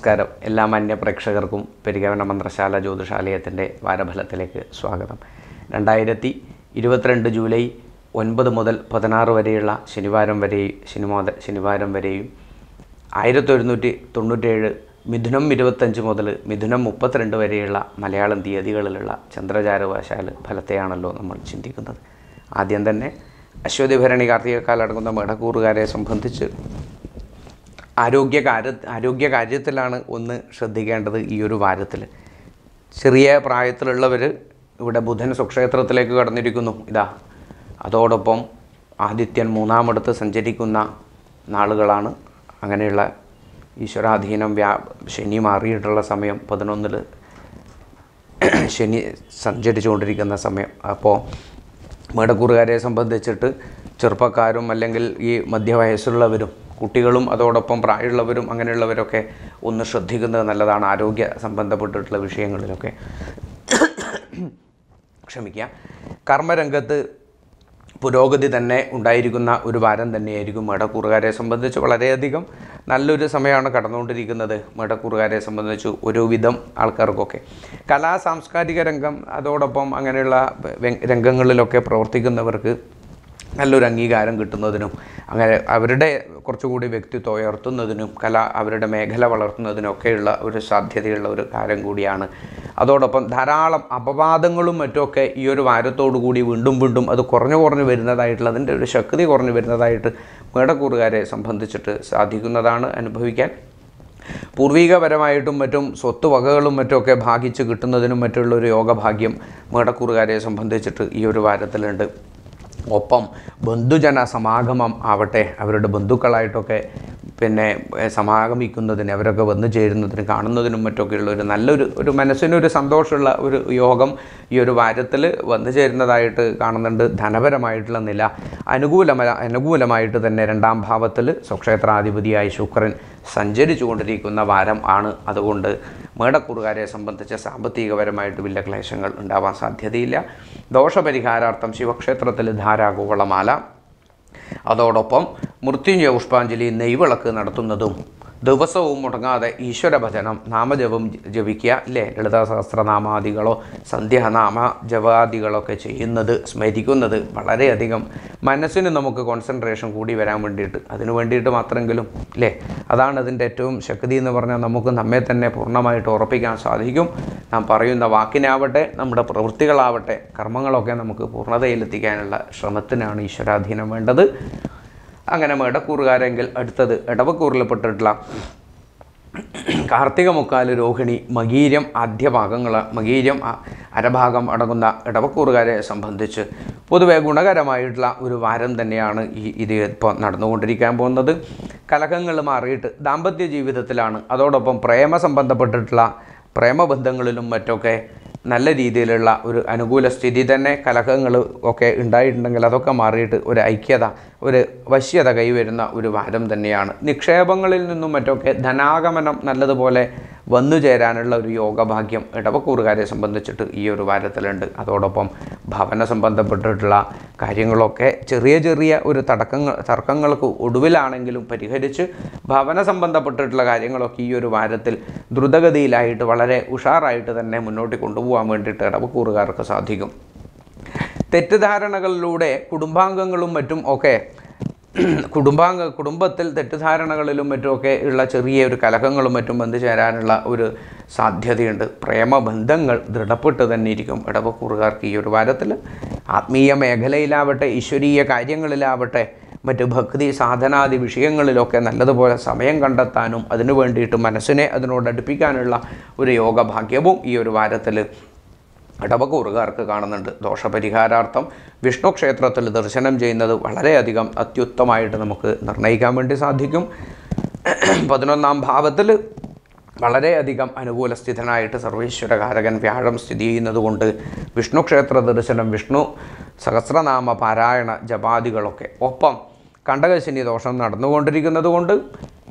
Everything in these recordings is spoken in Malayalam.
നമസ്കാരം എല്ലാ മാന്യ പ്രേക്ഷകർക്കും പെരികവന മന്ത്രശാല ജ്യോതിഷാലയത്തിൻ്റെ വാരഫലത്തിലേക്ക് സ്വാഗതം രണ്ടായിരത്തി ഇരുപത്തിരണ്ട് ജൂലൈ ഒൻപത് മുതൽ പതിനാറ് വരെയുള്ള ശനിവാരം വരെ ശനിമാത ശനിവാരം വരെയും ആയിരത്തി ഒരുന്നൂറ്റി തൊണ്ണൂറ്റേഴ് മിഥുനം ഇരുപത്തഞ്ച് മുതൽ മിഥുനം മുപ്പത്തിരണ്ട് വരെയുള്ള മലയാളം തീയതികളിലുള്ള ചന്ദ്രചാരവശാൽ ഫലത്തെയാണല്ലോ നമ്മൾ ചിന്തിക്കുന്നത് ആദ്യം തന്നെ അശ്വതി ഭരണി കാർത്തികക്കാലടങ്ങുന്ന മേടക്കൂറുകാരെ സംബന്ധിച്ച് ആരോഗ്യ കാര്യ ആരോഗ്യ കാര്യത്തിലാണ് ഒന്ന് ശ്രദ്ധിക്കേണ്ടത് ഈ ഒരു വാരത്തിൽ ചെറിയ പ്രായത്തിലുള്ളവർ ഇവിടെ ബുധൻ സ്വക്ഷേത്രത്തിലേക്ക് കടന്നിരിക്കുന്നു ഇതാ അതോടൊപ്പം ആദിത്യൻ മൂന്നാമടുത്ത് സഞ്ചരിക്കുന്ന നാളുകളാണ് അങ്ങനെയുള്ള ഈശ്വരാധീനം വ്യാ ശനി മാറിയിട്ടുള്ള സമയം പതിനൊന്നിൽ ശനി സഞ്ചരിച്ചുകൊണ്ടിരിക്കുന്ന സമയം അപ്പോൾ മേടക്കൂറുകാരെ സംബന്ധിച്ചിട്ട് ചെറുപ്പക്കാരും അല്ലെങ്കിൽ ഈ മധ്യവയസ്സുള്ളവരും കുട്ടികളും അതോടൊപ്പം പ്രായമുള്ളവരും അങ്ങനെയുള്ളവരൊക്കെ ഒന്ന് ശ്രദ്ധിക്കുന്നത് നല്ലതാണ് ആരോഗ്യ സംബന്ധപ്പെട്ടിട്ടുള്ള വിഷയങ്ങളിലൊക്കെ ക്ഷമിക്കുക കർമ്മരംഗത്ത് പുരോഗതി തന്നെ ഉണ്ടായിരിക്കുന്ന ഒരു വാരം തന്നെയായിരിക്കും മേടക്കൂറുകാരെ സംബന്ധിച്ച് വളരെയധികം നല്ലൊരു സമയമാണ് കടന്നുകൊണ്ടിരിക്കുന്നത് മേടക്കൂറുകാരെ സംബന്ധിച്ച് ഒരുവിധം ആൾക്കാർക്കൊക്കെ കലാ സാംസ്കാരിക രംഗം അതോടൊപ്പം അങ്ങനെയുള്ള വെ- രംഗങ്ങളിലൊക്കെ പ്രവർത്തിക്കുന്നവർക്ക് നല്ലൊരു അംഗീകാരം കിട്ടുന്നതിനും അങ്ങനെ അവരുടെ കുറച്ചുകൂടി വ്യക്തിത്വം ഉയർത്തുന്നതിനും കല അവരുടെ മേഖല വളർത്തുന്നതിനൊക്കെയുള്ള ഒരു സാധ്യതയുള്ള ഒരു കാര്യം കൂടിയാണ് അതോടൊപ്പം ധാരാളം അപവാദങ്ങളും മറ്റുമൊക്കെ ഈ ഒരു വാരത്തോടു കൂടി വീണ്ടും വീണ്ടും അത് കുറഞ്ഞു കുറഞ്ഞു വരുന്നതായിട്ടുള്ള അതിൻ്റെ ഒരു ശക്തി കുറഞ്ഞു വരുന്നതായിട്ട് മേടക്കൂറുകാരെ സംബന്ധിച്ചിട്ട് സാധിക്കുന്നതാണ് അനുഭവിക്കാൻ പൂർവികപരമായിട്ടും മറ്റും സ്വത്ത് വകകളും മറ്റുമൊക്കെ ഭാഗിച്ച് കിട്ടുന്നതിനും മറ്റുള്ള ഒരു യോഗഭാഗ്യം മേടക്കൂറുകാരെ സംബന്ധിച്ചിട്ട് ഈ ഒരു വാരത്തിലുണ്ട് ഒപ്പം ബന്ധുജന സമാഗമം ആവട്ടെ അവരുടെ ബന്ധുക്കളായിട്ടൊക്കെ പിന്നെ എ, സമാഗമിക്കുന്നതിന് അവരൊക്കെ വന്നു ചേരുന്നതിന് കാണുന്നതിനും മറ്റൊക്കെയുള്ള ഒരു നല്ലൊരു ഒരു മനസ്സിനൊരു സന്തോഷമുള്ള ഒരു യോഗം ഈ ഒരു വാരത്തിൽ വന്നു ചേരുന്നതായിട്ട് കാണുന്നുണ്ട് ധനപരമായിട്ടുള്ള നില അനുകൂലമ അനുകൂലമായിട്ട് തന്നെ രണ്ടാം ഭാവത്തിൽ സ്വക്ഷേത്രാധിപതിയായി ശുക്രൻ സഞ്ചരിച്ചു കൊണ്ടിരിക്കുന്ന വാരം ആണ് അതുകൊണ്ട് മേടക്കൂറുകാരെ സംബന്ധിച്ച് സാമ്പത്തികപരമായിട്ട് വലിയ ക്ലേശങ്ങൾ ഉണ്ടാവാൻ സാധ്യതയില്ല ദോഷപരിഹാരാർത്ഥം ശിവക്ഷേത്രത്തിൽ ധാരാകൂവളമാല അതോടൊപ്പം മൃത്യുഞ്ജയ പുഷ്പാഞ്ജലി നെയ്വിളക്ക് നടത്തുന്നതും ദിവസവും മുടങ്ങാതെ ഈശ്വര ഭജനം നാമജപം ജപിക്കുക അല്ലേ ലളിതാ സഹസ്രനാമാദികളോ സന്ധ്യാനാമ ജപാദികളൊക്കെ ചെയ്യുന്നത് സ്മരിക്കുന്നത് വളരെയധികം മനസ്സിന് നമുക്ക് കോൺസെൻട്രേഷൻ കൂടി വരാൻ വേണ്ടിയിട്ട് അതിനു വേണ്ടിയിട്ട് മാത്രമെങ്കിലും അല്ലേ അതാണ് അതിൻ്റെ ഏറ്റവും ശക്തി എന്ന് പറഞ്ഞാൽ നമുക്ക് നമ്മെ തന്നെ പൂർണ്ണമായിട്ട് ഉറപ്പിക്കാൻ സാധിക്കും നാം പറയുന്ന വാക്കിനാവട്ടെ നമ്മുടെ പ്രവൃത്തികളാവട്ടെ കർമ്മങ്ങളൊക്കെ നമുക്ക് പൂർണ്ണതയിലെത്തിക്കാനുള്ള ശ്രമത്തിനാണ് ഈശ്വരാധീനം വേണ്ടത് അങ്ങനെ മേടക്കൂറുകാരെങ്കിൽ അടുത്തത് ഇടവക്കൂറിൽപ്പെട്ടിട്ടുള്ള കാർത്തിക മുക്കാല് രോഹിണി മകീര്യം ആദ്യഭാഗങ്ങൾ മകീര്യം അ- അരഭാഗം അടങ്ങുന്ന ഇടവക്കൂറുകാരെ സംബന്ധിച്ച് പൊതുവെ ഗുണകരമായിട്ടുള്ള ഒരു വാരം തന്നെയാണ് ഈ ഇത് ഇപ്പോൾ നടന്നുകൊണ്ടിരിക്കാൻ പോകുന്നത് കലഹങ്ങൾ മാറിയിട്ട് ദാമ്പത്യ ജീവിതത്തിലാണ് അതോടൊപ്പം പ്രേമ സംബന്ധപ്പെട്ടിട്ടുള്ള പ്രേമബന്ധങ്ങളിലും മറ്റൊക്കെ നല്ല രീതിയിലുള്ള ഒരു അനുകൂല സ്ഥിതി തന്നെ കലഹങ്ങൾ ഒക്കെ ഉണ്ടായിട്ടുണ്ടെങ്കിൽ അതൊക്കെ മാറിയിട്ട് ഒരു ഐക്യത ഒരു വശ്യത കൈവരുന്ന ഒരു വാരം തന്നെയാണ് നിക്ഷേപങ്ങളിൽ നിന്നും മറ്റൊക്കെ ധനാഗമനം നല്ലതുപോലെ വന്നു ചേരാനുള്ള ഒരു യോഗഭാഗ്യം ഇടവക്കൂറുകാരെ സംബന്ധിച്ചിട്ട് ഈ ഒരു വാരത്തിലുണ്ട് അതോടൊപ്പം ഭവന സംബന്ധപ്പെട്ടിട്ടുള്ള കാര്യങ്ങളൊക്കെ ചെറിയ ചെറിയ ഒരു തടക്കങ്ങൾ തർക്കങ്ങൾക്ക് ഒടുവിലാണെങ്കിലും പരിഹരിച്ച് ഭവന സംബന്ധപ്പെട്ടിട്ടുള്ള കാര്യങ്ങളൊക്കെ ഈ ഒരു വാരത്തിൽ ദ്രുതഗതിയിലായിട്ട് വളരെ ഉഷാറായിട്ട് തന്നെ മുന്നോട്ട് കൊണ്ടുപോകാൻ വേണ്ടിയിട്ട് ഇടവക്കൂറുകാർക്ക് സാധിക്കും തെറ്റിദ്ധാരണകളിലൂടെ കുടുംബാംഗങ്ങളും മറ്റും ഒക്കെ കുടുംബാംഗ കുടുംബത്തിൽ തെറ്റിദ്ധാരണകളിലും മറ്റുമൊക്കെ ഉള്ള ചെറിയ ഒരു കലഹങ്ങളും മറ്റും വന്നു ചേരാനുള്ള ഒരു സാധ്യതയുണ്ട് പ്രേമബന്ധങ്ങൾ ദൃഢപ്പെട്ട് തന്നെ ഇരിക്കും ഇടവക്കൂറുകാർക്ക് ഈ ഒരു വാരത്തിൽ ആത്മീയ മേഖലയിലാവട്ടെ ഈശ്വരീയ കാര്യങ്ങളിലാവട്ടെ മറ്റ് ഭക്തി സാധനാദി വിഷയങ്ങളിലൊക്കെ നല്ലതുപോലെ സമയം കണ്ടെത്താനും അതിനു വേണ്ടിയിട്ട് മനസ്സിനെ അതിനോട് അടുപ്പിക്കാനുള്ള ഒരു യോഗഭാഗ്യവും ഈ ഒരു വാരത്തിൽ ഇടവകൂറുകാർക്ക് കാണുന്നുണ്ട് ദോഷപരിഹാരാർത്ഥം വിഷ്ണു ക്ഷേത്രത്തിൽ ദർശനം ചെയ്യുന്നത് വളരെയധികം അത്യുത്തമായിട്ട് നമുക്ക് നിർണ്ണയിക്കാൻ വേണ്ടി സാധിക്കും പതിനൊന്നാം ഭാവത്തിൽ വളരെയധികം അനുകൂല സ്ഥിതനായിട്ട് സർവീശ്വരകാരകൻ വ്യാഴം സ്ഥിതി ചെയ്യുന്നതുകൊണ്ട് വിഷ്ണു ക്ഷേത്ര ദർശനം വിഷ്ണു സഹസ്രനാമ പാരായണ ജപാദികളൊക്കെ ഒപ്പം കണ്ടകശനി ദോഷം നടന്നുകൊണ്ടിരിക്കുന്നത് കൊണ്ട്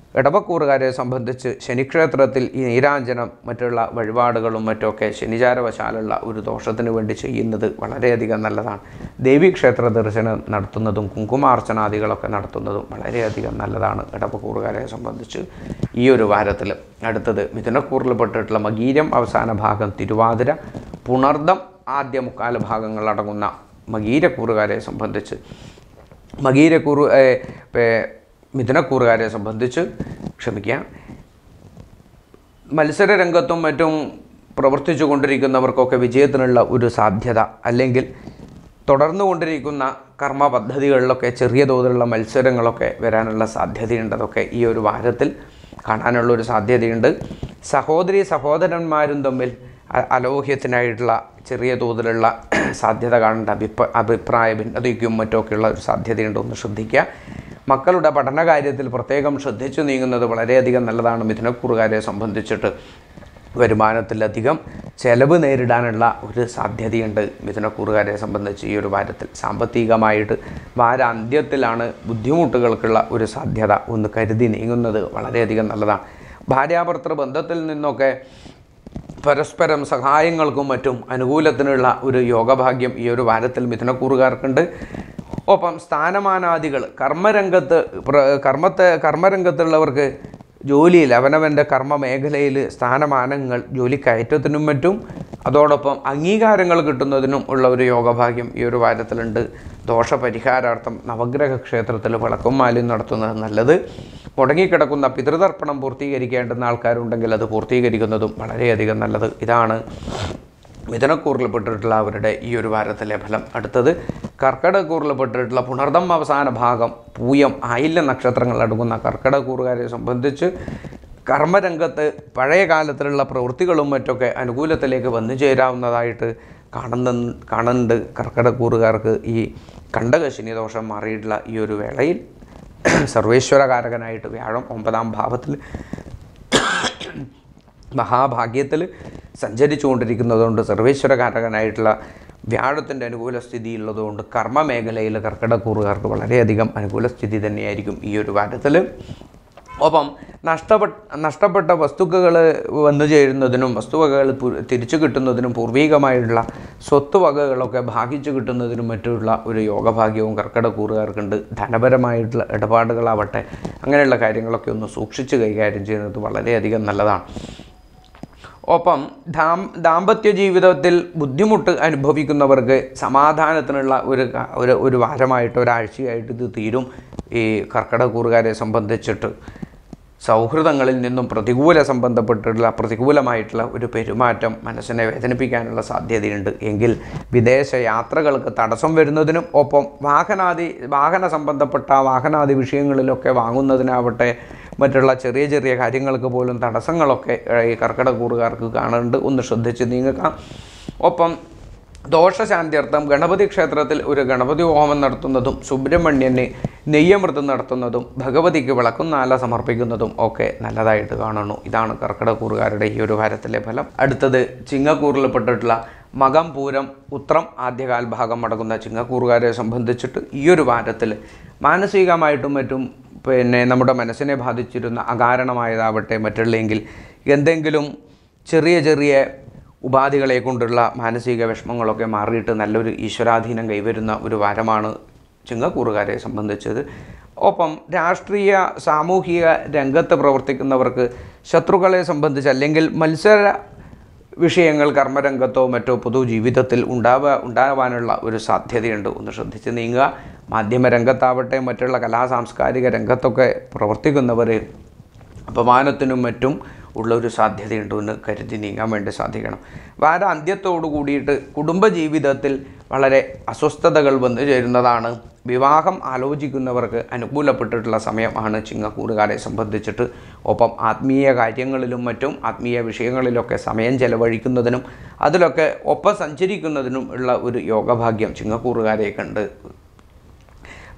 ഇടവക്കൂറുകാരെ സംബന്ധിച്ച് ശനിക്ഷേത്രത്തിൽ ഈ നീരാഞ്ജനം മറ്റുള്ള വഴിപാടുകളും മറ്റുമൊക്കെ ശനിചാരവശാലുള്ള ഒരു ദോഷത്തിന് വേണ്ടി ചെയ്യുന്നത് വളരെയധികം നല്ലതാണ് ദേവീക്ഷേത്ര ദർശനം നടത്തുന്നതും കുങ്കുമാർച്ചനാദികളൊക്കെ നടത്തുന്നതും വളരെയധികം നല്ലതാണ് ഇടവക്കൂറുകാരെ സംബന്ധിച്ച് ഈ ഒരു വാരത്തിൽ അടുത്തത് മിഥുനക്കൂറിൽപ്പെട്ടിട്ടുള്ള മകീരം അവസാന ഭാഗം തിരുവാതിര പുണർദം ആദ്യ മുക്കാല ഭാഗങ്ങളടങ്ങുന്ന മകീരക്കൂറുകാരെ സംബന്ധിച്ച് മകീരക്കൂറ് ഏ, ഏ, മിഥുനക്കൂറുകാരെ സംബന്ധിച്ച് ക്ഷമിക്കുക മത്സര രംഗത്തും മറ്റും പ്രവർത്തിച്ചു കൊണ്ടിരിക്കുന്നവർക്കൊക്കെ വിജയത്തിനുള്ള ഒരു സാധ്യത അല്ലെങ്കിൽ തുടർന്നു കൊണ്ടിരിക്കുന്ന കർമ്മ പദ്ധതികളിലൊക്കെ ചെറിയ തോതിലുള്ള മത്സരങ്ങളൊക്കെ വരാനുള്ള സാധ്യതയുണ്ട് അതൊക്കെ ഈ ഒരു വാരത്തിൽ കാണാനുള്ള ഒരു സാധ്യതയുണ്ട് സഹോദരി സഹോദരന്മാരും തമ്മിൽ അ- അലോഹ്യത്തിനായിട്ടുള്ള ചെറിയ തോതിലുള്ള സാധ്യത കാണേണ്ട അഭിപ്ര അഭിപ്രായ ഭിന്നതയ്ക്കും മറ്റുമൊക്കെയുള്ള ഒരു സാധ്യതയുണ്ട് ഒന്ന് ശ്രദ്ധിക്കുക മക്കളുടെ പഠന കാര്യത്തിൽ പ്രത്യേകം ശ്രദ്ധിച്ചു നീങ്ങുന്നത് വളരെയധികം നല്ലതാണ് മിഥുനക്കുറുകാരെ സംബന്ധിച്ചിട്ട് വരുമാനത്തിലധികം ചെലവ് നേരിടാനുള്ള ഒരു സാധ്യതയുണ്ട് മിഥുനക്കൂറുകാരെ സംബന്ധിച്ച് ഈ ഒരു വാരത്തിൽ സാമ്പത്തികമായിട്ട് വാരാന്ത്യത്തിലാണ് ബുദ്ധിമുട്ടുകൾക്കുള്ള ഒരു സാധ്യത ഒന്ന് കരുതി നീങ്ങുന്നത് വളരെയധികം നല്ലതാണ് ഭാര്യാഭർത്തൃ ബന്ധത്തിൽ നിന്നൊക്കെ പരസ്പരം സഹായങ്ങൾക്കും മറ്റും അനുകൂലത്തിനുള്ള ഒരു യോഗഭാഗ്യം ഈ ഒരു വാരത്തിൽ മിഥുനക്കൂറുകാർക്കുണ്ട് ഒപ്പം സ്ഥാനമാനാദികൾ കർമ്മരംഗത്ത് പ്ര- കർമ്മത്തെ കർമ്മരംഗത്തുള്ളവർക്ക് ജോലിയിൽ അവനവൻ്റെ കർമ്മ മേഖലയിൽ സ്ഥാനമാനങ്ങൾ ജോലി കയറ്റത്തിനും മറ്റും അതോടൊപ്പം അംഗീകാരങ്ങൾ കിട്ടുന്നതിനും ഉള്ള ഒരു യോഗഭാഗ്യം ഈ ഒരു വാരത്തിലുണ്ട് ദോഷപരിഹാരാർത്ഥം നവഗ്രഹ ക്ഷേത്രത്തിൽ വിളക്കും മാലിയും നടത്തുന്നത് നല്ലത് മുടങ്ങിക്കിടക്കുന്ന പിതൃതർപ്പണം പൂർത്തീകരിക്കേണ്ടുന്ന ആൾക്കാരുണ്ടെങ്കിൽ അത് പൂർത്തീകരിക്കുന്നതും വളരെയധികം നല്ലത് ഇതാണ് മിഥുനക്കൂറിൽപ്പെട്ടിട്ടുള്ള അവരുടെ ഈ ഒരു വാരത്തിലെ ഫലം അടുത്തത് കർക്കിടകൂറിൽപ്പെട്ടിട്ടുള്ള പുണർദം അവസാന ഭാഗം പൂയം ആയില്യ നക്ഷത്രങ്ങൾ അടങ്ങുന്ന കർക്കിടകൂറുകാരെ സംബന്ധിച്ച് കർമ്മരംഗത്ത് പഴയ കാലത്തിലുള്ള പ്രവൃത്തികളും മറ്റൊക്കെ അനുകൂലത്തിലേക്ക് വന്നു ചേരാവുന്നതായിട്ട് കാണുന്ന കാണുന്നുണ്ട് കർക്കിടകൂറുകാർക്ക് ഈ കണ്ടകശനി ദോഷം മാറിയിട്ടുള്ള ഈ ഒരു വേളയിൽ സർവേശ്വരകാരകനായിട്ട് വ്യാഴം ഒമ്പതാം ഭാവത്തിൽ മഹാഭാഗ്യത്തിൽ സഞ്ചരിച്ചുകൊണ്ടിരിക്കുന്നതുകൊണ്ട് സർവേശ്വരകാരകനായിട്ടുള്ള വ്യാഴത്തിൻ്റെ അനുകൂല സ്ഥിതി ഉള്ളതുകൊണ്ട് കർമ്മ മേഖലയിൽ കർക്കിടക്കൂറുകാർക്ക് വളരെയധികം അനുകൂല സ്ഥിതി തന്നെയായിരിക്കും ഈ ഒരു വാരത്തിൽ ഒപ്പം നഷ്ടപ്പെട്ട നഷ്ടപ്പെട്ട വസ്തുക്കൾ വന്നു ചേരുന്നതിനും വസ്തുവകകൾ പു- തിരിച്ചു കിട്ടുന്നതിനും പൂർവികമായിട്ടുള്ള സ്വത്തുവകകളൊക്കെ ഭാഗിച്ചു കിട്ടുന്നതിനും മറ്റുള്ള ഒരു യോഗഭാഗ്യവും കർക്കിടക്കൂറുകാർക്കുണ്ട് ധനപരമായിട്ടുള്ള ഇടപാടുകളാവട്ടെ അങ്ങനെയുള്ള കാര്യങ്ങളൊക്കെ ഒന്ന് സൂക്ഷിച്ച് കൈകാര്യം ചെയ്യുന്നത് വളരെയധികം നല്ലതാണ് ഒപ്പം ദാം ദാമ്പത്യ ജീവിതത്തിൽ ബുദ്ധിമുട്ട് അനുഭവിക്കുന്നവർക്ക് സമാധാനത്തിനുള്ള ഒരു ക- ഒരു ഒരു വാരമായിട്ട് ഒരാഴ്ചയായിട്ട് ഇത് തീരും ഈ കർക്കിടകൂറുകാരെ സംബന്ധിച്ചിട്ട് സൗഹൃദങ്ങളിൽ നിന്നും പ്രതികൂല സംബന്ധപ്പെട്ടിട്ടുള്ള പ്രതികൂലമായിട്ടുള്ള ഒരു പെരുമാറ്റം മനസ്സിനെ വേദനിപ്പിക്കാനുള്ള സാധ്യതയുണ്ട് എങ്കിൽ വിദേശ യാത്രകൾക്ക് തടസ്സം വരുന്നതിനും ഒപ്പം വാഹനാദി വാഹന സംബന്ധപ്പെട്ട വാഹനാദി വിഷയങ്ങളിലൊക്കെ വാങ്ങുന്നതിനാവട്ടെ മറ്റുള്ള ചെറിയ ചെറിയ കാര്യങ്ങൾക്ക് പോലും തടസ്സങ്ങളൊക്കെ ഏഹ്, ഈ കർക്കിടകൂറുകാർക്ക് കാണുന്നുണ്ട് ഒന്ന് ശ്രദ്ധിച്ച് നീങ്ങുക ഒപ്പം ദോഷശാന്തിയർത്ഥം ഗണപതി ക്ഷേത്രത്തിൽ ഒരു ഗണപതി ഹോമം നടത്തുന്നതും സുബ്രഹ്മണ്യന് നെയ്യമൃതം നടത്തുന്നതും ഭഗവതിക്ക് വിളക്കുന്നാല സമർപ്പിക്കുന്നതും ഒക്കെ നല്ലതായിട്ട് കാണുന്നു ഇതാണ് കർക്കിടകൂറുകാരുടെ ഈ ഒരു വാരത്തിലെ ഫലം അടുത്തത് ചിങ്ങക്കൂറിൽപ്പെട്ടിട്ടുള്ള മകം പൂരം ഉത്രം ആദ്യകാൽ ഭാഗം അടങ്ങുന്ന ചിങ്ങക്കൂറുകാരെ സംബന്ധിച്ചിട്ട് ഈ ഒരു വാരത്തിൽ മാനസികമായിട്ടും മറ്റും പിന്നെ നമ്മുടെ മനസ്സിനെ ബാധിച്ചിരുന്ന അകാരണമായതാവട്ടെ മറ്റുള്ളെങ്കിൽ എന്തെങ്കിലും ചെറിയ ചെറിയ ഉപാധികളെ കൊണ്ടുള്ള മാനസിക വിഷമങ്ങളൊക്കെ മാറിയിട്ട് നല്ലൊരു ഈശ്വരാധീനം കൈവരുന്ന ഒരു വാരമാണ് ചിങ്ങക്കൂറുകാരെ സംബന്ധിച്ചത് ഒപ്പം രാഷ്ട്രീയ സാമൂഹിക രംഗത്ത് പ്രവർത്തിക്കുന്നവർക്ക് ശത്രുക്കളെ സംബന്ധിച്ച് അല്ലെങ്കിൽ മത്സര വിഷയങ്ങൾ കർമ്മരംഗത്തോ മറ്റോ പൊതുജീവിതത്തിൽ ഉണ്ടാവുക ഉണ്ടാവാനുള്ള ഒരു സാധ്യതയുണ്ട് ഒന്ന് ശ്രദ്ധിച്ച് നീങ്ങുക മാധ്യമരംഗത്താവട്ടെ മറ്റുള്ള കലാ സാംസ്കാരിക രംഗത്തൊക്കെ പ്രവർത്തിക്കുന്നവർ അപമാനത്തിനും മറ്റും ഉള്ള ഒരു സാധ്യതയുണ്ട് എന്ന് കരുതി നീങ്ങാൻ വേണ്ടി സാധിക്കണം വാര അന്ത്യത്തോടു കൂടിയിട്ട് കുടുംബജീവിതത്തിൽ വളരെ അസ്വസ്ഥതകൾ വന്നു ചേരുന്നതാണ് വിവാഹം ആലോചിക്കുന്നവർക്ക് അനുകൂലപ്പെട്ടിട്ടുള്ള സമയമാണ് ചിങ്ങക്കൂറുകാരെ സംബന്ധിച്ചിട്ട് ഒപ്പം ആത്മീയ കാര്യങ്ങളിലും മറ്റും ആത്മീയ വിഷയങ്ങളിലൊക്കെ സമയം ചെലവഴിക്കുന്നതിനും അതിലൊക്കെ ഒപ്പം സഞ്ചരിക്കുന്നതിനും ഉള്ള ഒരു യോഗഭാഗ്യം ചിങ്ങക്കൂറുകാരെ കണ്ട്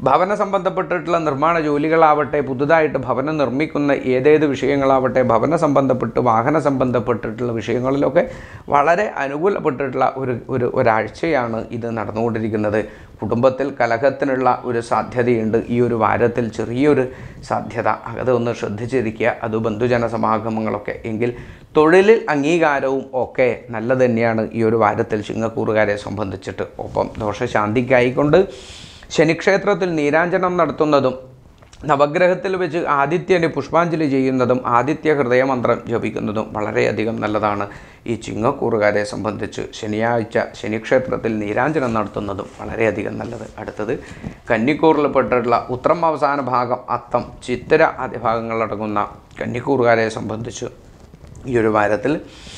ഭവന സംബന്ധപ്പെട്ടിട്ടുള്ള നിർമ്മാണ ജോലികളാവട്ടെ പുതുതായിട്ട് ഭവനം നിർമ്മിക്കുന്ന ഏതേത് വിഷയങ്ങളാവട്ടെ ഭവന സംബന്ധപ്പെട്ട് വാഹന സംബന്ധപ്പെട്ടിട്ടുള്ള വിഷയങ്ങളിലൊക്കെ വളരെ അനുകൂലപ്പെട്ടിട്ടുള്ള ഒരു ഒരു ഒരാഴ്ചയാണ് ഇത് നടന്നുകൊണ്ടിരിക്കുന്നത് കുടുംബത്തിൽ കലഹത്തിനുള്ള ഒരു സാധ്യതയുണ്ട് ഈ ഒരു വാരത്തിൽ ചെറിയൊരു സാധ്യത അതൊന്ന് ശ്രദ്ധിച്ചിരിക്കുക അത് ബന്ധുജന സമാഗമങ്ങളൊക്കെ എങ്കിൽ തൊഴിലിൽ അംഗീകാരവും ഒക്കെ നല്ലത് തന്നെയാണ് ഈ ഒരു വാരത്തിൽ ചിങ്ങക്കൂറുകാരെ സംബന്ധിച്ചിട്ട് ഒപ്പം ദോഷശാന്തിക്കായിക്കൊണ്ട് ശനിക്ഷേത്രത്തിൽ നീരാഞ്ജനം നടത്തുന്നതും നവഗ്രഹത്തിൽ വെച്ച് ആദിത്യന് പുഷ്പാഞ്ജലി ചെയ്യുന്നതും ആദിത്യ ഹൃദയമന്ത്രം ജപിക്കുന്നതും വളരെയധികം നല്ലതാണ് ഈ ചിങ്ങക്കൂറുകാരെ സംബന്ധിച്ച് ശനിയാഴ്ച ശനിക്ഷേത്രത്തിൽ നീരാഞ്ജനം നടത്തുന്നതും വളരെയധികം നല്ലത് അടുത്തത് കന്നിക്കൂറിൽപ്പെട്ടിട്ടുള്ള ഉത്രം അവസാന ഭാഗം അത്തം ചിത്തിര ആദ്യ ഭാഗങ്ങളടങ്ങുന്ന കന്നിക്കൂറുകാരെ സംബന്ധിച്ച് ഈ ഒരു വാരത്തിൽ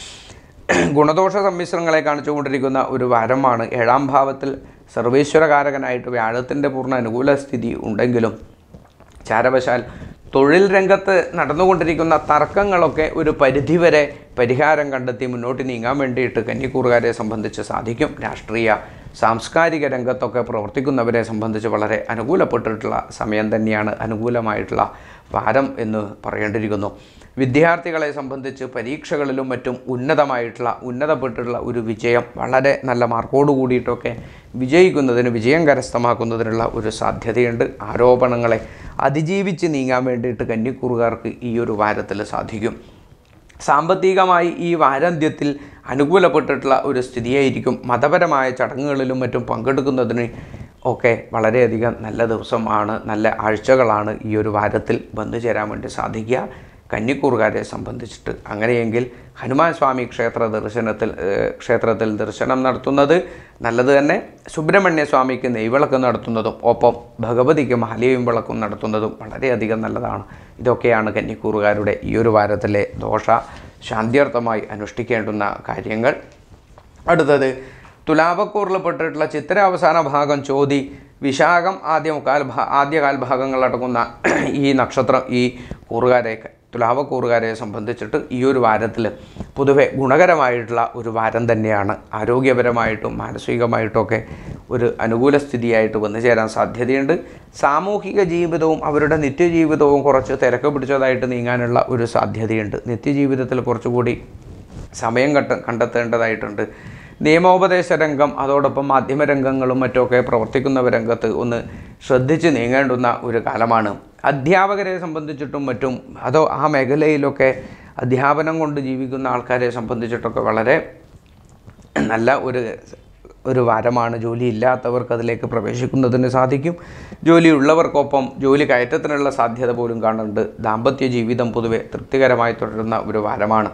ഗുണദോഷ സമ്മിശ്രങ്ങളെ കാണിച്ചുകൊണ്ടിരിക്കുന്ന ഒരു വാരമാണ് ഏഴാം ഭാവത്തിൽ സർവേശ്വരകാരകനായിട്ട് വ്യാഴത്തിൻ്റെ പൂർണ്ണ അനുകൂല സ്ഥിതി ഉണ്ടെങ്കിലും ചാരവശാൽ തൊഴിൽ രംഗത്ത് നടന്നുകൊണ്ടിരിക്കുന്ന തർക്കങ്ങളൊക്കെ ഒരു പരിധിവരെ പരിഹാരം കണ്ടെത്തി മുന്നോട്ട് നീങ്ങാൻ വേണ്ടിയിട്ട് കന്നിക്കൂറുകാരെ സംബന്ധിച്ച് സാധിക്കും രാഷ്ട്രീയ സാംസ്കാരിക രംഗത്തൊക്കെ പ്രവർത്തിക്കുന്നവരെ സംബന്ധിച്ച് വളരെ അനുകൂലപ്പെട്ടിട്ടുള്ള സമയം തന്നെയാണ് അനുകൂലമായിട്ടുള്ള വാരം എന്ന് പറയേണ്ടിയിരിക്കുന്നു വിദ്യാർത്ഥികളെ സംബന്ധിച്ച് പരീക്ഷകളിലും മറ്റും ഉന്നതമായിട്ടുള്ള ഉന്നതപ്പെട്ടിട്ടുള്ള ഒരു വിജയം വളരെ നല്ല മാർക്കോട് കൂടിയിട്ടൊക്കെ വിജയിക്കുന്നതിന് വിജയം കരസ്ഥമാക്കുന്നതിനുള്ള ഒരു സാധ്യതയുണ്ട് ആരോപണങ്ങളെ അതിജീവിച്ച് നീങ്ങാൻ വേണ്ടിയിട്ട് കന്നിക്കൂറുകാർക്ക് ഈ ഒരു വാരത്തിൽ സാധിക്കും സാമ്പത്തികമായി ഈ വാരാന്ത്യത്തിൽ അനുകൂലപ്പെട്ടിട്ടുള്ള ഒരു സ്ഥിതിയായിരിക്കും മതപരമായ ചടങ്ങുകളിലും മറ്റും പങ്കെടുക്കുന്നതിന് ഒക്കെ വളരെയധികം നല്ല ദിവസമാണ് നല്ല ആഴ്ചകളാണ് ഈ ഒരു വാരത്തിൽ വന്നു ചേരാൻ വേണ്ടി സാധിക്കുക കന്നിക്കൂറുകാരെ സംബന്ധിച്ചിട്ട് അങ്ങനെയെങ്കിൽ ഹനുമാൻ സ്വാമി ക്ഷേത്ര ദർശനത്തിൽ ഏഹ്, ക്ഷേത്രത്തിൽ ദർശനം നടത്തുന്നത് നല്ലത് തന്നെ സുബ്രഹ്മണ്യ സ്വാമിക്ക് നെയ്വിളക്ക് നടത്തുന്നതും ഒപ്പം ഭഗവതിക്ക് മാലയും വിളക്കും നടത്തുന്നതും വളരെയധികം നല്ലതാണ് ഇതൊക്കെയാണ് കന്നിക്കൂറുകാരുടെ ഈ ഒരു വാരത്തിലെ ദോഷ ശാന്തിയർത്ഥമായി അനുഷ്ഠിക്കേണ്ടുന്ന കാര്യങ്ങൾ അടുത്തത് തുലാപക്കൂറിൽപ്പെട്ടിട്ടുള്ള ചിത്ര അവസാന ഭാഗം ചോതി വിശാഖം ആദ്യ മുക്കാൽ ഭാ ആദ്യകാൽ ഭാഗങ്ങളടങ്ങുന്ന ഈ നക്ഷത്രം ഈ കൂറുകാരെ തുലാവക്കൂറുകാരെ സംബന്ധിച്ചിട്ട് ഈ ഒരു വാരത്തിൽ പൊതുവെ ഗുണകരമായിട്ടുള്ള ഒരു വാരം തന്നെയാണ് ആരോഗ്യപരമായിട്ടും മാനസികമായിട്ടുമൊക്കെ ഒരു അനുകൂല സ്ഥിതിയായിട്ട് വന്നു ചേരാൻ സാധ്യതയുണ്ട് സാമൂഹിക ജീവിതവും അവരുടെ നിത്യജീവിതവും കുറച്ച് തിരക്ക് പിടിച്ചതായിട്ട് നീങ്ങാനുള്ള ഒരു സാധ്യതയുണ്ട് നിത്യജീവിതത്തിൽ കുറച്ചുകൂടി സമയം കട്ട കണ്ടെത്തേണ്ടതായിട്ടുണ്ട് നിയമോപദേശ രംഗം അതോടൊപ്പം മാധ്യമരംഗങ്ങളും മറ്റുമൊക്കെ പ്രവർത്തിക്കുന്നവ രംഗത്ത് ഒന്ന് ശ്രദ്ധിച്ച് നീങ്ങേണ്ടുന്ന ഒരു കാലമാണ് അധ്യാപകരെ സംബന്ധിച്ചിട്ടും മറ്റും അതോ ആ മേഖലയിലൊക്കെ അധ്യാപനം കൊണ്ട് ജീവിക്കുന്ന ആൾക്കാരെ സംബന്ധിച്ചിട്ടൊക്കെ വളരെ നല്ല ഒരു ഒരു വാരമാണ് ജോലി ഇല്ലാത്തവർക്ക് അതിലേക്ക് പ്രവേശിക്കുന്നതിന് സാധിക്കും ജോലിയുള്ളവർക്കൊപ്പം ജോലി കയറ്റത്തിനുള്ള സാധ്യത പോലും കാണുന്നുണ്ട് ദാമ്പത്യ ജീവിതം പൊതുവെ തൃപ്തികരമായി തുടരുന്ന ഒരു വാരമാണ്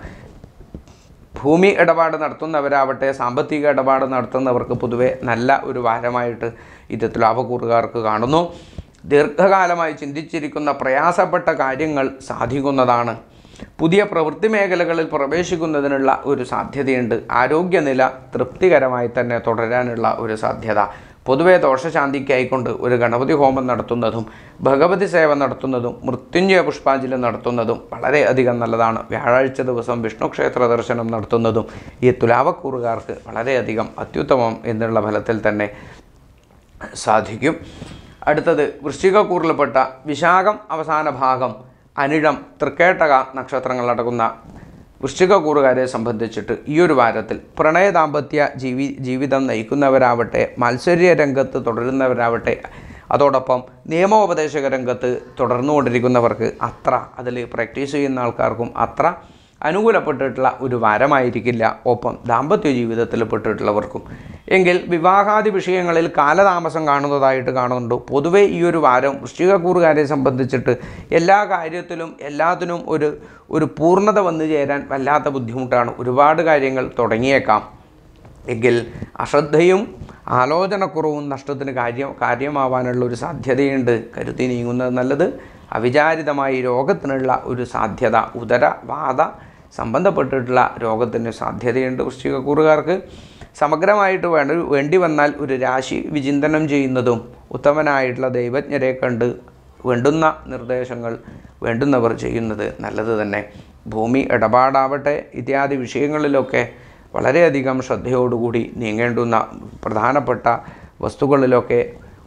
ഭൂമി ഇടപാട് നടത്തുന്നവരാവട്ടെ സാമ്പത്തിക ഇടപാട് നടത്തുന്നവർക്ക് പൊതുവെ നല്ല ഒരു വാരമായിട്ട് ഇത് ലാഭക്കൂറുകാർക്ക് കാണുന്നു ദീർഘകാലമായി ചിന്തിച്ചിരിക്കുന്ന പ്രയാസപ്പെട്ട കാര്യങ്ങൾ സാധിക്കുന്നതാണ് പുതിയ പ്രവൃത്തി മേഖലകളിൽ പ്രവേശിക്കുന്നതിനുള്ള ഒരു സാധ്യതയുണ്ട് ആരോഗ്യനില തൃപ്തികരമായി തന്നെ തുടരാനുള്ള ഒരു സാധ്യത പൊതുവെ ദോഷശാന്തിക്കായിക്കൊണ്ട് ഒരു ഗണപതി ഹോമം നടത്തുന്നതും ഭഗവതി സേവ നടത്തുന്നതും മൃത്യുഞ്ജയ പുഷ്പാഞ്ജലി നടത്തുന്നതും വളരെയധികം നല്ലതാണ് വ്യാഴാഴ്ച ദിവസം വിഷ്ണു ക്ഷേത്ര ദർശനം നടത്തുന്നതും ഈ തുലാവക്കൂറുകാർക്ക് വളരെയധികം അത്യുത്തമം എന്നുള്ള ഫലത്തിൽ തന്നെ സാധിക്കും അടുത്തത് വൃശ്ചികക്കൂറിൽപ്പെട്ട വിശാഖം അവസാന ഭാഗം അനിഴം തൃക്കേട്ടക നക്ഷത്രങ്ങളടങ്ങുന്ന വൃശ്ചികക്കൂറുകാരെ സംബന്ധിച്ചിട്ട് ഈ ഒരു വാരത്തിൽ പ്രണയ ദാമ്പത്യ ജീവി ജീവിതം നയിക്കുന്നവരാവട്ടെ മത്സര്യ രംഗത്ത് തുടരുന്നവരാവട്ടെ അതോടൊപ്പം നിയമോപദേശക രംഗത്ത് തുടർന്നുകൊണ്ടിരിക്കുന്നവർക്ക് അത്ര അതിൽ പ്രാക്ടീസ് ചെയ്യുന്ന ആൾക്കാർക്കും അത്ര അനുകൂലപ്പെട്ടിട്ടുള്ള ഒരു വാരമായിരിക്കില്ല ഒപ്പം ദാമ്പത്യ ജീവിതത്തിൽ പെട്ടിട്ടുള്ളവർക്കും എങ്കിൽ വിവാഹാദി വിഷയങ്ങളിൽ കാലതാമസം കാണുന്നതായിട്ട് കാണുന്നുണ്ട് പൊതുവേ ഈ ഒരു വാരം വൃശ്ചികക്കൂറുകാരെ സംബന്ധിച്ചിട്ട് എല്ലാ കാര്യത്തിലും എല്ലാത്തിനും ഒരു ഒരു പൂർണ്ണത വന്നു ചേരാൻ വല്ലാത്ത ബുദ്ധിമുട്ടാണ് ഒരുപാട് കാര്യങ്ങൾ തുടങ്ങിയേക്കാം എങ്കിൽ അശ്രദ്ധയും ആലോചനക്കുറവും നഷ്ടത്തിന് കാര്യം കാര്യമാവാനുള്ള ഒരു സാധ്യതയുണ്ട് കരുതി നീങ്ങുന്നത് നല്ലത് അവിചാരിതമായി രോഗത്തിനുള്ള ഒരു സാധ്യത ഉദര വാത സംബന്ധപ്പെട്ടിട്ടുള്ള രോഗത്തിന് സാധ്യതയുണ്ട് വൃശ്ചികക്കൂറുകാർക്ക് സമഗ്രമായിട്ട് വേണ്ട വേണ്ടി വന്നാൽ ഒരു രാശി വിചിന്തനം ചെയ്യുന്നതും ഉത്തമനായിട്ടുള്ള ദൈവജ്ഞരെ കണ്ട് വേണ്ടുന്ന നിർദ്ദേശങ്ങൾ വേണ്ടുന്നവർ ചെയ്യുന്നത് നല്ലത് തന്നെ ഭൂമി ഇടപാടാവട്ടെ ഇത്യാദി വിഷയങ്ങളിലൊക്കെ വളരെയധികം ശ്രദ്ധയോടുകൂടി നീങ്ങേണ്ടുന്ന പ്രധാനപ്പെട്ട വസ്തുക്കളിലൊക്കെ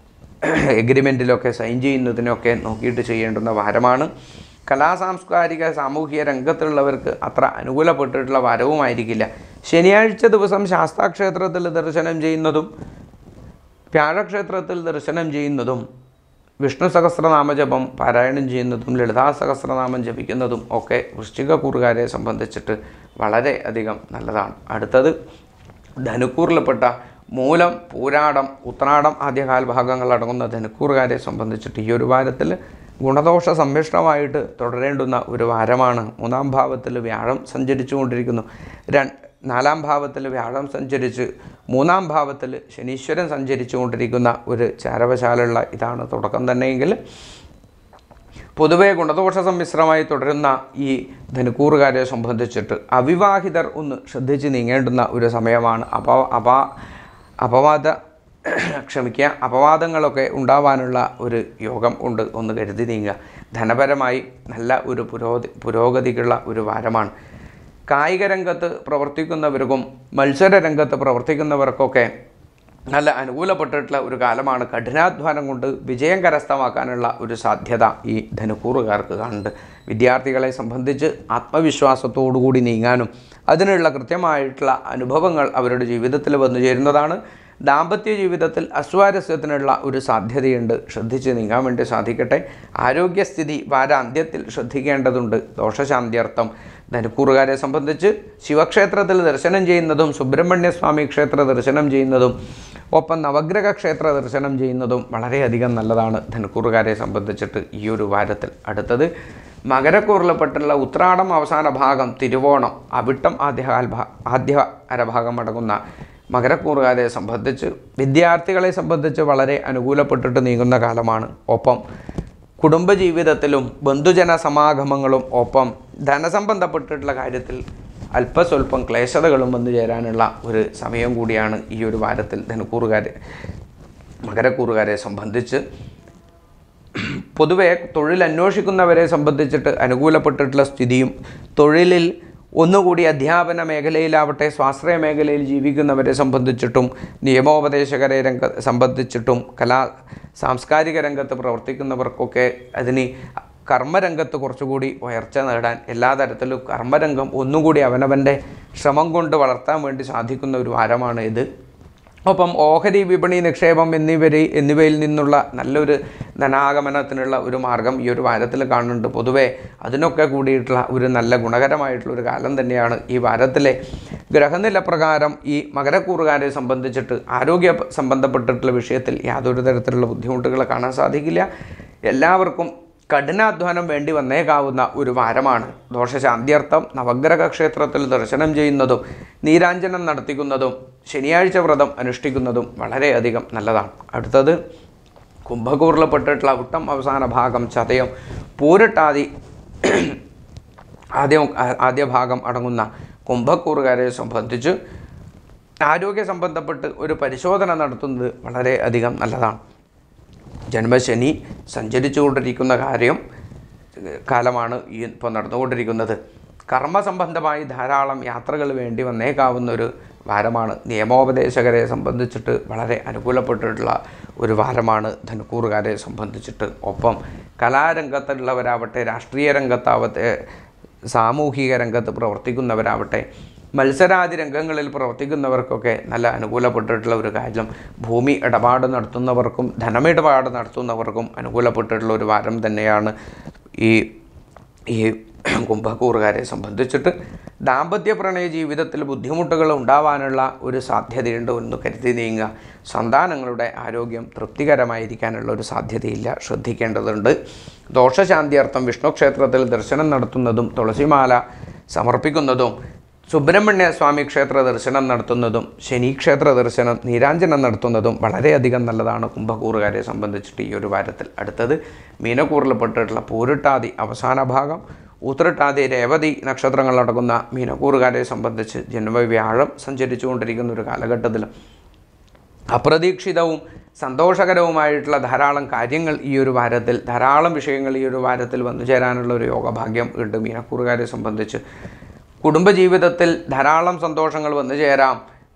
എഗ്രിമെൻറ്റിലൊക്കെ സൈൻ ചെയ്യുന്നതിനൊക്കെ നോക്കിയിട്ട് ചെയ്യേണ്ടുന്ന വാരമാണ് കലാസാംസ്കാരിക സാമൂഹിക രംഗത്തുള്ളവർക്ക് അത്ര അനുകൂലപ്പെട്ടിട്ടുള്ള വാരവുമായിരിക്കില്ല ശനിയാഴ്ച ദിവസം ശാസ്താക്ഷേത്രത്തിൽ ദർശനം ചെയ്യുന്നതും വ്യാഴക്ഷേത്രത്തിൽ ദർശനം ചെയ്യുന്നതും വിഷ്ണു സഹസ്രനാമജപം പാരായണം ചെയ്യുന്നതും ലളിതാ സഹസ്രനാമം ജപിക്കുന്നതും ഒക്കെ വൃശ്ചിക കൂറുകാരെ സംബന്ധിച്ചിട്ട് വളരെ അധികം നല്ലതാണ് അടുത്തത് ധനുക്കൂറിൽപ്പെട്ട മൂലം പൂരാടം ഉത്രാടം ആദ്യ കാൽഭാഗങ്ങൾ അടങ്ങുന്ന ധനുക്കൂറുകാരെ സംബന്ധിച്ചിട്ട് ഈ ഒരു വാരത്തിൽ ഗുണദോഷ സമ്മിശ്രമായിട്ട് തുടരേണ്ടുന്ന ഒരു വാരമാണ് മൂന്നാം ഭാവത്തിൽ വ്യാഴം സഞ്ചരിച്ചു കൊണ്ടിരിക്കുന്നു ര നാലാം ഭാവത്തിൽ വ്യാഴം സഞ്ചരിച്ച് മൂന്നാം ഭാവത്തിൽ ശനീശ്വരൻ സഞ്ചരിച്ചു കൊണ്ടിരിക്കുന്ന ഒരു ചാരവശാലുള്ള ഇതാണ് തുടക്കം തന്നെയെങ്കിൽ പൊതുവെ ഗുണദോഷ സമ്മിശ്രമായി തുടരുന്ന ഈ ധനുക്കൂറുകാരെ സംബന്ധിച്ചിട്ട് അവിവാഹിതർ ഒന്ന് ശ്രദ്ധിച്ച് നീങ്ങേണ്ടുന്ന ഒരു സമയമാണ് അപ അപാ അപവാദ ക്ഷമിക്കുക അപവാദങ്ങളൊക്കെ ഉണ്ടാവാനുള്ള ഒരു യോഗം ഉണ്ട് ഒന്ന് കരുതി നീങ്ങുക ധനപരമായി നല്ല ഒരു പുരോഗതി പുരോഗതിക്കുള്ള ഒരു വാരമാണ് കായിക രംഗത്ത് പ്രവർത്തിക്കുന്നവർക്കും മത്സര രംഗത്ത് പ്രവർത്തിക്കുന്നവർക്കൊക്കെ നല്ല അനുകൂലപ്പെട്ടിട്ടുള്ള ഒരു കാലമാണ് കഠിനാധ്വാനം കൊണ്ട് വിജയം കരസ്ഥമാക്കാനുള്ള ഒരു സാധ്യത ഈ ധനുക്കൂറുകാർക്ക് കാണുന്നുണ്ട് വിദ്യാർത്ഥികളെ സംബന്ധിച്ച് ആത്മവിശ്വാസത്തോടുകൂടി നീങ്ങാനും അതിനുള്ള കൃത്യമായിട്ടുള്ള അനുഭവങ്ങൾ അവരുടെ ജീവിതത്തിൽ വന്നു ചേരുന്നതാണ് ദാമ്പത്യ ജീവിതത്തിൽ അസ്വാരസ്യത്തിനുള്ള ഒരു സാധ്യതയുണ്ട് ശ്രദ്ധിച്ച് നീങ്ങാൻ വേണ്ടി സാധിക്കട്ടെ ആരോഗ്യസ്ഥിതി വാരാന്ത്യത്തിൽ ശ്രദ്ധിക്കേണ്ടതുണ്ട് ദോഷശാന്തിയർത്ഥം ധനുക്കൂറുകാരെ സംബന്ധിച്ച് ശിവക്ഷേത്രത്തിൽ ദർശനം ചെയ്യുന്നതും സുബ്രഹ്മണ്യ സ്വാമി ക്ഷേത്ര ദർശനം ചെയ്യുന്നതും ഒപ്പം നവഗ്രഹ ക്ഷേത്ര ദർശനം ചെയ്യുന്നതും വളരെയധികം നല്ലതാണ് ധനുക്കൂറുകാരെ സംബന്ധിച്ചിട്ട് ഈ ഒരു വാരത്തിൽ അടുത്തത് മകരക്കൂറിൽപ്പെട്ടുള്ള ഉത്രാടം അവസാന ഭാഗം തിരുവോണം അവിട്ടം ആദ്യ കാൽഭാ ആദ്യ അരഭാഗം അടങ്ങുന്ന മകരക്കൂറുകാരെ സംബന്ധിച്ച് വിദ്യാർത്ഥികളെ സംബന്ധിച്ച് വളരെ അനുകൂലപ്പെട്ടിട്ട് നീങ്ങുന്ന കാലമാണ് ഒപ്പം കുടുംബജീവിതത്തിലും ബന്ധുജന സമാഗമങ്ങളും ഒപ്പം ധനസംബന്ധപ്പെട്ടിട്ടുള്ള കാര്യത്തിൽ അല്പസ്വല്പം ക്ലേശതകളും വന്നു ചേരാനുള്ള ഒരു സമയം കൂടിയാണ് ഈ ഒരു വാരത്തിൽ ധനുക്കൂറുകാരെ മകരക്കൂറുകാരെ സംബന്ധിച്ച് പൊതുവെ തൊഴിൽ അന്വേഷിക്കുന്നവരെ സംബന്ധിച്ചിട്ട് അനുകൂലപ്പെട്ടിട്ടുള്ള സ്ഥിതിയും തൊഴിലിൽ ഒന്നുകൂടി അധ്യാപന മേഖലയിലാവട്ടെ സ്വാശ്രയ മേഖലയിൽ ജീവിക്കുന്നവരെ സംബന്ധിച്ചിട്ടും നിയമോപദേശകരെ രംഗ സംബന്ധിച്ചിട്ടും കലാ സാംസ്കാരിക രംഗത്ത് പ്രവർത്തിക്കുന്നവർക്കൊക്കെ അതിന് കർമ്മരംഗത്ത് കുറച്ചുകൂടി ഉയർച്ച നേടാൻ എല്ലാ തരത്തിലും കർമ്മരംഗം ഒന്നുകൂടി അവനവൻ്റെ ശ്രമം കൊണ്ട് വളർത്താൻ വേണ്ടി സാധിക്കുന്ന ഒരു വാരമാണ് ഇത് ഒപ്പം ഓഹരി വിപണി നിക്ഷേപം എന്നിവരെ എന്നിവയിൽ നിന്നുള്ള നല്ലൊരു ധനാഗമനത്തിനുള്ള ഒരു മാർഗം ഈ ഒരു വാരത്തിൽ കാണുന്നുണ്ട് പൊതുവേ അതിനൊക്കെ കൂടിയിട്ടുള്ള ഒരു നല്ല ഗുണകരമായിട്ടുള്ള ഒരു കാലം തന്നെയാണ് ഈ വാരത്തിലെ ഗ്രഹനില പ്രകാരം ഈ മകരക്കൂറുകാരെ സംബന്ധിച്ചിട്ട് ആരോഗ്യ സംബന്ധപ്പെട്ടിട്ടുള്ള വിഷയത്തിൽ യാതൊരു തരത്തിലുള്ള ബുദ്ധിമുട്ടുകൾ കാണാൻ സാധിക്കില്ല എല്ലാവർക്കും കഠിനാധ്വാനം വേണ്ടി വന്നേക്കാവുന്ന ഒരു വാരമാണ് ദോഷശാന്തിയർത്ഥം നവഗ്രഹ ക്ഷേത്രത്തിൽ ദർശനം ചെയ്യുന്നതും നീരാഞ്ജനം നടത്തിക്കുന്നതും ശനിയാഴ്ച വ്രതം അനുഷ്ഠിക്കുന്നതും വളരെയധികം നല്ലതാണ് അടുത്തത് കുംഭകൂറിൽപ്പെട്ടിട്ടുള്ള വിട്ടം അവസാന ഭാഗം ചതയം പൂരട്ടാതി ആദ്യം ആദ്യ ഭാഗം അടങ്ങുന്ന കുംഭക്കൂറുകാരെ സംബന്ധിച്ച് ആരോഗ്യ സംബന്ധപ്പെട്ട് ഒരു പരിശോധന നടത്തുന്നത് വളരെ അധികം നല്ലതാണ് ജന്മശനി സഞ്ചരിച്ചുകൊണ്ടിരിക്കുന്ന കാര്യം കാലമാണ് ഈ ഇപ്പോൾ നടന്നുകൊണ്ടിരിക്കുന്നത് കർമ്മസംബന്ധമായി ധാരാളം യാത്രകൾ വേണ്ടി വന്നേക്കാവുന്ന ഒരു വാരമാണ് നിയമോപദേശകരെ സംബന്ധിച്ചിട്ട് വളരെ അനുകൂലപ്പെട്ടിട്ടുള്ള ഒരു വാരമാണ് ധനുക്കൂറുകാരെ സംബന്ധിച്ചിട്ട് ഒപ്പം കലാരംഗത്തുള്ളവരാവട്ടെ രാഷ്ട്രീയ രംഗത്താവട്ടെ സാമൂഹിക രംഗത്ത് പ്രവർത്തിക്കുന്നവരാവട്ടെ മത്സരാദി രംഗങ്ങളിൽ പ്രവർത്തിക്കുന്നവർക്കൊക്കെ നല്ല അനുകൂലപ്പെട്ടിട്ടുള്ള ഒരു കാര്യം ഭൂമി ഇടപാട് നടത്തുന്നവർക്കും ധനമിടപാട് നടത്തുന്നവർക്കും അനുകൂലപ്പെട്ടിട്ടുള്ള ഒരു വാരം തന്നെയാണ് ഈ ഈ കുംഭക്കൂറുകാരെ സംബന്ധിച്ചിട്ട് ദാമ്പത്യ പ്രണയ ജീവിതത്തിൽ ബുദ്ധിമുട്ടുകൾ ഉണ്ടാവാനുള്ള ഒരു സാധ്യതയുണ്ട് എന്ന് കരുതി നീങ്ങുക സന്താനങ്ങളുടെ ആരോഗ്യം തൃപ്തികരമായിരിക്കാനുള്ള ഒരു സാധ്യതയില്ല ശ്രദ്ധിക്കേണ്ടതുണ്ട് ദോഷശാന്തിയർത്ഥം വിഷ്ണു ക്ഷേത്രത്തിൽ ദർശനം നടത്തുന്നതും തുളസിമാല സമർപ്പിക്കുന്നതും സുബ്രഹ്മണ്യ സ്വാമി ക്ഷേത്ര ദർശനം നടത്തുന്നതും ശനി ക്ഷേത്ര ദർശനം നീരാഞ്ജനം നടത്തുന്നതും വളരെയധികം നല്ലതാണ് കുംഭക്കൂറുകാരെ സംബന്ധിച്ചിട്ട് ഈ ഒരു വാരത്തിൽ അടുത്തത് മീനക്കൂറിൽപ്പെട്ടിട്ടുള്ള പൂരിട്ടാതി അവസാന ഭാഗം ഉത്രട്ടാതി രേവതി നക്ഷത്രങ്ങളടങ്ങുന്ന മീനക്കൂറുകാരെ സംബന്ധിച്ച് ജന്മ വ്യാഴം സഞ്ചരിച്ചു കൊണ്ടിരിക്കുന്ന ഒരു കാലഘട്ടത്തിൽ അപ്രതീക്ഷിതവും സന്തോഷകരവുമായിട്ടുള്ള ധാരാളം കാര്യങ്ങൾ ഈ ഒരു വാരത്തിൽ ധാരാളം വിഷയങ്ങൾ ഈ ഒരു വാരത്തിൽ വന്നു ചേരാനുള്ള ഒരു യോഗഭാഗ്യം ഉണ്ട് മീനക്കൂറുകാരെ സംബന്ധിച്ച് കുടുംബജീവിതത്തിൽ ധാരാളം സന്തോഷങ്ങൾ വന്നു ചേരാം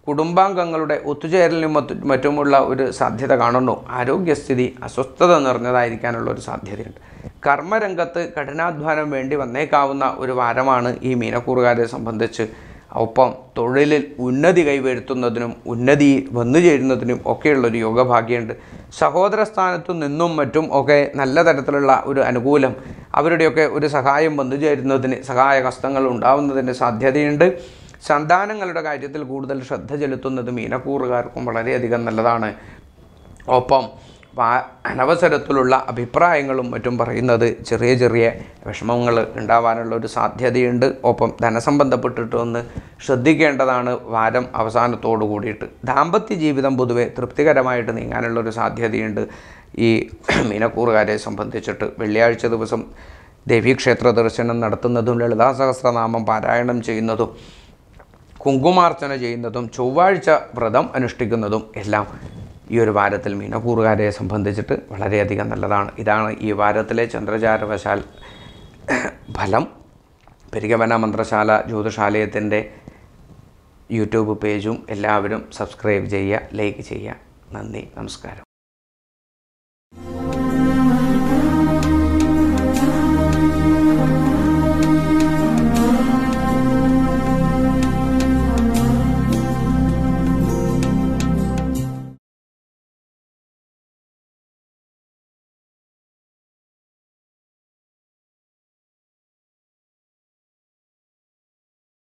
കുടുംബാംഗങ്ങളുടെ ഒത്തുചേരലിനും മറ്റു മറ്റുമുള്ള ഒരു സാധ്യത കാണുന്നു ആരോഗ്യസ്ഥിതി അസ്വസ്ഥത നിറഞ്ഞതായിരിക്കാനുള്ള ഒരു സാധ്യതയുണ്ട് കർമ്മരംഗത്ത് കഠിനാധ്വാനം വേണ്ടി വന്നേക്കാവുന്ന ഒരു വാരമാണ് ഈ മീനക്കൂറുകാരെ സംബന്ധിച്ച് ഒപ്പം തൊഴിലിൽ ഉന്നതി കൈവരുത്തുന്നതിനും ഉന്നതി വന്നു ചേരുന്നതിനും ഒക്കെയുള്ളൊരു യോഗഭാഗ്യമുണ്ട് സഹോദര സ്ഥാനത്തു നിന്നും മറ്റും ഒക്കെ നല്ല തരത്തിലുള്ള ഒരു അനുകൂലം അവരുടെയൊക്കെ ഒരു സഹായം വന്നു ചേരുന്നതിന് സഹായ ഹസ്തങ്ങൾ ഉണ്ടാവുന്നതിന് സാധ്യതയുണ്ട് സന്താനങ്ങളുടെ കാര്യത്തിൽ കൂടുതൽ ശ്രദ്ധ ചെലുത്തുന്നത് മീനക്കൂറുകാർക്കും വളരെയധികം നല്ലതാണ് ഒപ്പം വാ- അനവസരത്തിലുള്ള അഭിപ്രായങ്ങളും മറ്റും പറയുന്നത് ചെറിയ ചെറിയ വിഷമങ്ങൾ ഉണ്ടാവാനുള്ള ഒരു സാധ്യതയുണ്ട് ഒപ്പം ധനസംബന്ധപ്പെട്ടിട്ട് ഒന്ന് ശ്രദ്ധിക്കേണ്ടതാണ് വാരം അവസാനത്തോടു കൂടിയിട്ട് ദാമ്പത്യ ജീവിതം പൊതുവെ തൃപ്തികരമായിട്ട് നീങ്ങാനുള്ള ഒരു സാധ്യതയുണ്ട് ഈ മീനക്കൂറുകാരെ സംബന്ധിച്ചിട്ട് വെള്ളിയാഴ്ച ദിവസം ദേവീക്ഷേത്ര ദർശനം നടത്തുന്നതും ലളിതാ സഹസ്രനാമം പാരായണം ചെയ്യുന്നതും കുങ്കുമാർച്ചന ചെയ്യുന്നതും ചൊവ്വാഴ്ച വ്രതം അനുഷ്ഠിക്കുന്നതും എല്ലാം ഈ ഒരു വാരത്തിൽ മീനക്കൂറുകാരെ സംബന്ധിച്ചിട്ട് വളരെയധികം നല്ലതാണ് ഇതാണ് ഈ വാരത്തിലെ ചന്ദ്രചാരവശാൽ ഫലം പെരികവന മന്ത്രശാല ജ്യോതിഷാലയത്തിൻ്റെ യൂട്യൂബ് പേജും എല്ലാവരും സബ്സ്ക്രൈബ് ചെയ്യുക ലൈക്ക് ചെയ്യുക നന്ദി നമസ്കാരം